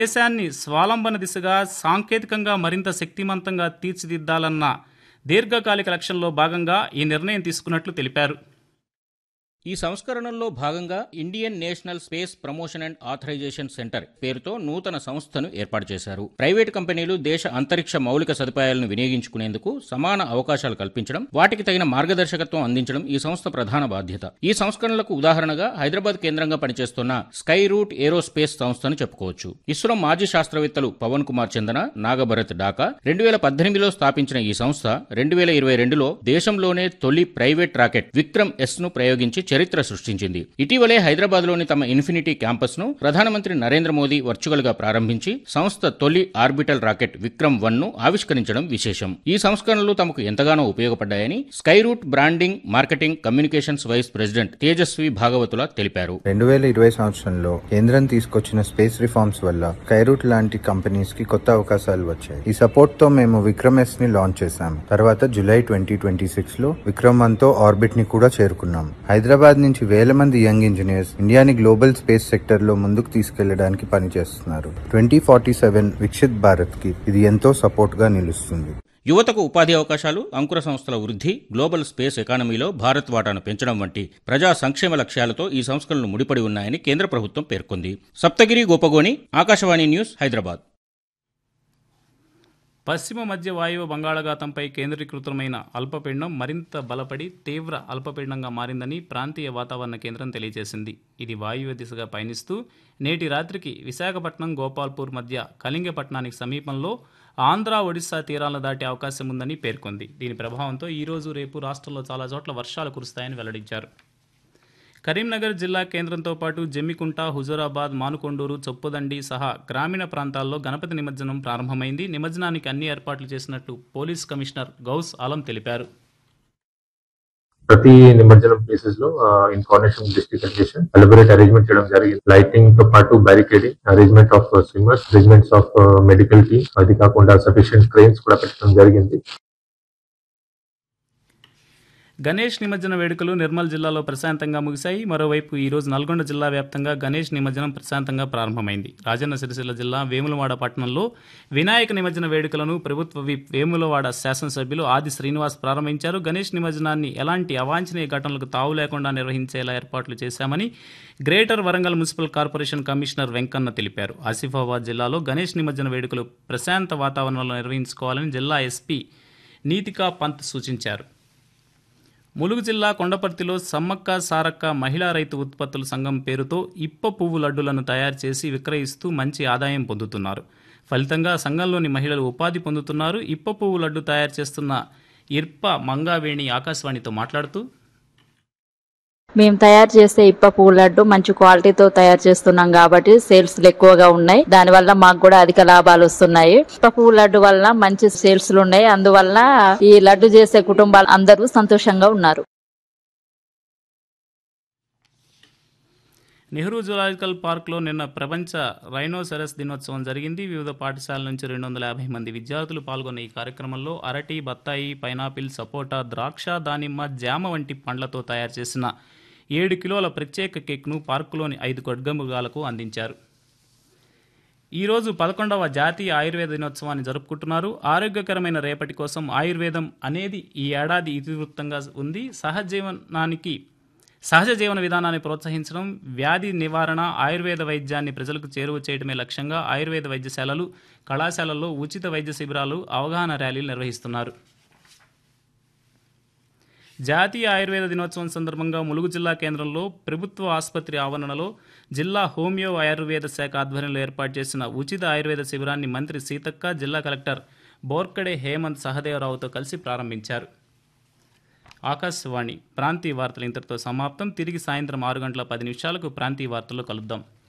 దేశాన్ని స్వాలంబన దిశగా సాంకేతికంగా మరింత శక్తిమంతంగా తీర్చిదిద్దాలన్న దీర్ఘకాలిక లక్ష్యంలో భాగంగా ఈ నిర్ణయం తీసుకున్నట్లు తెలిపారు ఈ సంస్కరణల్లో భాగంగా Indian national space promotion and authorisation centre పేరుతో నూతన సంస్థను ఏర్పాటు చేశారు ప్రైవేటు కంపెనీలు దేశ అంతరిక్ష మౌలిక సదుపాయాలను వినియోగించుకునేందుకు సమాన అవకాశాలు కల్పించడం వాటికి తగిన మార్గదర్శకత్వం అందించడం ఈ సంస్థ ప్రధాన బాధ్యత ఈ సంస్కరణలకు ఉదాహరణగా హైదరాబాద్ కేంద్రంగా పనిచేస్తున్న స్కై రూట్ ఏరోస్పేస్ సంస్థను చెప్పుకోవచ్చు ఇస్రో మాజీ శాస్త్రవేత్తలు పవన్ కుమార్ చందన నాగభరత్ డాకా రెండు వేల పద్దెనిమిదిలో స్థాపించిన ఈ సంస్థ రెండు వేల ఇరవై రెండులో దేశంలోనే తొలి ప్రైవేట్ రాకెట్ విక్రమ్ ఎస్ ను ప్రయోగించి చరిత్ర సృష్టించింది ఇటీవలే హైదరాబాద్ లోని తమ ఇన్ఫినిటీ క్యాంపస్ ను ప్రధానమంత్రి నరేంద్ర మోదీ వర్చువల్ గా ప్రారంభించి సంస్థ తొలి ఆర్బిటల్ రాకెట్ విక్రమ్ వన్ ను ఆవిష్కరించడం విశేషం ఈ సంస్కరణలు తమకు ఎంతగానో ఉపయోగపడ్డాయని Skyroot branding marketing communications vice president Tejaswi Bhagavatula తెలిపారు రెండు వేల ఇరవై సంవత్సరంలో కేంద్రం తీసుకొచ్చిన స్పేస్ రిఫార్మ్స్ వల్ల కైరూట్ లాంటి కంపెనీస్ కి కొత్త అవకాశాలు వచ్చాయి ఈ సపోర్ట్ తో మేము విక్రమ్ ఎస్ ని లాంచ్ చేశాము తర్వాత జూలై ట్వంటీ ట్వంటీ సిక్స్ లో విక్రమ్ వన్ తో ఆర్బిట్ ని కూడా చేరుకున్నాం హైదరాబాద్ నుంచి వేల మంది యంగ్ ఇంజనీర్స్ ఇండియాని గ్లోబల్ స్పేస్ సెక్టర్ లో ముందుకు తీసుకెళ్లడానికి పనిచేస్తున్నారు twenty forty seven Viksit Bharat కి ఇది ఎంతో సపోర్ట్ గా నిలుస్తుంది యువతకు ఉపాధి అవకాశాలు అంకుర సంస్థల వృద్ధి గ్లోబల్ స్పేస్ ఎకానమీలో భారత్ వాటాను పెంచడం వంటి ప్రజా సంక్షేమ లక్ష్యాలతో ఈ సంస్కరణలు ముడిపడి ఉన్నాయని కేంద్ర ప్రభుత్వం పేర్కొంది సప్తగిరి గోపగోని ఆకాశవాణి న్యూస్ హైదరాబాద్ పశ్చిమ మధ్య వాయువ్య బంగాళాఖాతంపై కేంద్రీకృతమైన అల్పపీడనం మరింత బలపడి తీవ్ర అల్పపీడనంగా మారిందని ప్రాంతీయ వాతావరణ కేంద్రం తెలియజేసింది ఇది వాయువ్య దిశగా పయనిస్తూ నేటి రాత్రికి విశాఖపట్నం గోపాల్పూర్ మధ్య కళింగపట్నానికి సమీపంలో ఆంధ్ర ఒడిశా తీరాలను దాటే అవకాశం ఉందని పేర్కొంది దీని ప్రభావంతో ఈ రోజు రేపు రాష్ట్రంలో చాలా చోట్ల వర్షాలు కురుస్తాయని వెల్లడించారు కరీంనగర్ జిల్లా కేంద్రంతో పాటు జమ్మికుంట హుజూరాబాద్ మానుకొండూరు చొప్పుదండి సహా గ్రామీణ ప్రాంతాల్లో గణపతి నిమజ్జనం ప్రారంభమైంది నిమజ్జనానికి అన్ని ఏర్పాట్లు చేసినట్లు పోలీస్ కమిషనర్ గౌస్ ఆలం తెలిపారు ప్రతి నిమజ్జనం ప్లేసెస్ లో in coordination district administration elaborate arrangement చేయడం జరిగింది లైటింగ్ తో పాటు barricading arrangement of swimmers arrangements of medical team అది కాకుండా సఫిషియెంట్ క్రెయిన్స్ కూడా పెట్టడం జరిగింది గణేష్ నిమజ్జన వేడుకలు నిర్మల్ జిల్లాలో ప్రశాంతంగా ముగిశాయి మరోవైపు ఈ రోజు నల్గొండ జిల్లా వ్యాప్తంగా గణేష్ నిమజ్జనం ప్రశాంతంగా ప్రారంభమైంది రాజన్న సిరిసిల్ల జిల్లా వేములవాడ పట్టణంలో వినాయక నిమజ్జన వేడుకలను ప్రభుత్వ విప్ వేములవాడ శాసనసభ్యులు ఆది శ్రీనివాస్ ప్రారంభించారు గణేష్ నిమజ్జనాన్ని ఎలాంటి అవాంఛనీయ ఘటనలకు తావు లేకుండా నిర్వహించేలా ఏర్పాట్లు చేశామని greater Warangal municipal corporation commissioner Venkanna తెలిపారు ఆసిఫాబాద్ జిల్లాలో గణేష్ నిమజ్జన వేడుకలు ప్రశాంత వాతావరణంలో నిర్వహించుకోవాలని జిల్లా ఎస్పీ నీతికా పంత్ సూచించారు ములుగు జిల్లా కొండపర్తిలో సమ్మక్క సారక్క మహిళా రైతు ఉత్పత్తుల సంఘం పేరుతో ఇప్ప పువ్వు లడ్డులను తయారు చేసి విక్రయిస్తూ మంచి ఆదాయం పొందుతున్నారు ఫలితంగా సంఘంలోని మహిళలు ఉపాధి పొందుతున్నారు ఇప్ప పువ్వు లడ్డు తయారు చేస్తున్న ఇర్ప మంగావేణి ఆకాశవాణితో మాట్లాడుతూ మేము తయారు చేసే ఇప్ప పువ్వు లడ్డు మంచి క్వాలిటీతో తయారు చేస్తున్నాం కాబట్టి సేల్స్ ఎక్కువగా ఉన్నాయి దానివల్ల మాకు కూడా అధిక లాభాలు వస్తున్నాయి ఇప్ప పువ్వు లడ్డు వల్ల మంచి సేల్స్ ఉన్నాయి అందువల్ల ఈ లడ్డు చేసే కుటుంబాలు అందరూ సంతోషంగా ఉన్నారు నెహ్రూ జులాజికల్ పార్క్లో నిన్న ప్రపంచ రైనోసెరస్ దినోత్సవం జరిగింది వివిధ పాఠశాలల నుంచి రెండు వందల యాభై మంది విద్యార్థులు పాల్గొన్న ఈ కార్యక్రమంలో అరటి బత్తాయి పైనాపిల్ సపోటా ద్రాక్ష దానిమ్మ జామ వంటి పండ్లతో తయారు చేసిన ఏడు కిలోల ప్రత్యేక కేక్ను పార్కులోని ఐదు ఖడ్గమృగాలకు అందించారు ఈరోజు పదకొండవ జాతీయ ఆయుర్వేద దినోత్సవాన్ని జరుపుకుంటున్నారు ఆరోగ్యకరమైన రేపటి కోసం ఆయుర్వేదం అనేది ఈ ఏడాది ఇతివృత్తంగా ఉంది సహజీవనానికి సహజ జీవన విధానాన్ని ప్రోత్సహించడం వ్యాధి నివారణ ఆయుర్వేద వైద్యాన్ని ప్రజలకు చేరువ చేయడమే లక్ష్యంగా ఆయుర్వేద వైద్యశాలలు కళాశాలల్లో ఉచిత వైద్య శిబిరాలు అవగాహన ర్యాలీలు నిర్వహిస్తున్నారు జాతీయ ఆయుర్వేద దినోత్సవం సందర్భంగా ములుగు జిల్లా కేంద్రంలో ప్రభుత్వ ఆసుపత్రి ఆవరణలో జిల్లా హోమియో ఆయుర్వేద శాఖ ఆధ్వర్యంలో ఏర్పాటు చేసిన ఉచిత ఆయుర్వేద శిబిరాన్ని మంత్రి సీతక్క జిల్లా కలెక్టర్ బోర్కడే హేమంత్ సహదేవరావుతో కలిసి ప్రారంభించారు ఆకాశవాణి ప్రాంతీయ వార్తలు ఇంతటితో సమాప్తం తిరిగి సాయంత్రం ఆరు గంటల పది నిమిషాలకు ప్రాంతీయ వార్తల్లో కలుద్దాం